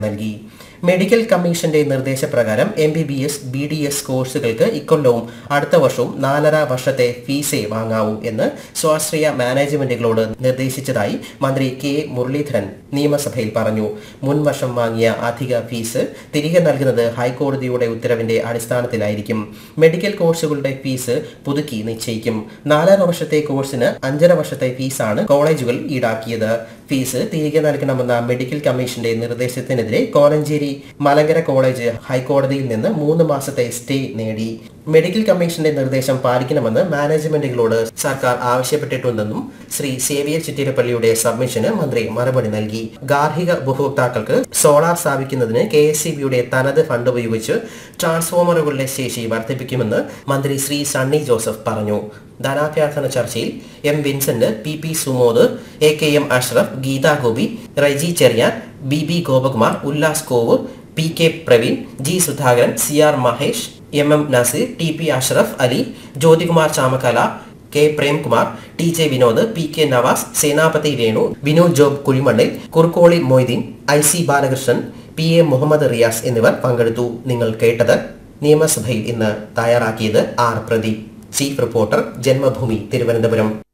നൽകി മെഡിക്കൽ കമ്മീഷന്റെ നിർദ്ദേശപ്രകാരം M B B S B D S കോഴ്സുകൾക്ക് ഇക്കൊല്ലവും അടുത്ത വർഷവും നാലര വർഷത്തെ ഫീസേ വാങ്ങാവൂ എന്ന് സ്വാശ്രയ മാനേജ്മെന്റുകളോട് നിർദ്ദേശിച്ചതായി മന്ത്രി കെ മുരളീധരൻ നിയമസഭയിൽ പറഞ്ഞു മുൻ വർഷം വാങ്ങിയ അധിക ഫീസ് തിരികെ നൽകുന്നത് ഹൈക്കോടതിയുടെ ഉത്തരവിന്റെ അടിസ്ഥാനത്തിലായിരിക്കും മെഡിക്കൽ കോഴ്സുകളുടെ ഫീസ് പുതുക്കി നിശ്ചയിക്കും നാലര വർഷത്തെ കോഴ്സിന് അഞ്ചര വർഷത്തെ ഫീസാണ് കോളേജുകൾ ഈടാക്കിയത് ഫീസ് തിരികെ നൽകണമെന്ന മെഡിക്കൽ കമ്മീഷന്റെ നിർദ്ദേശത്തിനെതിരെ കോലഞ്ചേരി മലങ്കര കോളേജ് ഹൈക്കോടതിയിൽ നിന്ന് മൂന്ന് മാസത്തെ സ്റ്റേ നേടി മെഡിക്കൽ കമ്മീഷന്റെ നിർദ്ദേശം പാലിക്കണമെന്ന് മാനേജ്മെന്റുകളോട് സർക്കാർ ആവശ്യപ്പെട്ടിട്ടുണ്ടെന്നും ശ്രീ സേവിയർ ചിറ്റിരപ്പള്ളിയുടെ സബ്മിഷന് മന്ത്രി മറുപടി നൽകി ഗാർഹിക ഉപഭോക്താക്കൾക്ക് സോളാർ സ്ഥാപിക്കുന്നതിന് കെ എസ് സി ബിയുടെ തനത് ഫണ്ട് ഉപയോഗിച്ച് ട്രാൻസ്ഫോമറുകളുടെ ശേഷി വർദ്ധിപ്പിക്കുമെന്ന് മന്ത്രി ശ്രീ സണ്ണി ജോസഫ് പറഞ്ഞു ധനാഭ്യർത്ഥന ചർച്ചയിൽ M Vincent P P Sumod A K M Ashraf Geetha Gopi Raiji Cherian B B Gopakumar Ullas Kovoor P K Praveen G Sudhakaran C R Mahesh M M Nazeer T P Ashraf Ali Jyothikumar Chamakkala K Premkumar T J Vinod P K Navas Senapathi Renu Vinod Job Kuzhimannil Kurukkoli Moideen I C Balakrishnan P A Muhammad Riyas എന്നിവർ പങ്കെടുത്തു നിങ്ങൾ കേട്ടത് നിയമസഭയിൽ ഇന്ന് തയ്യാറാക്കിയത് R Pradeep chief reporter Janmabhumi Thiruvananthapuram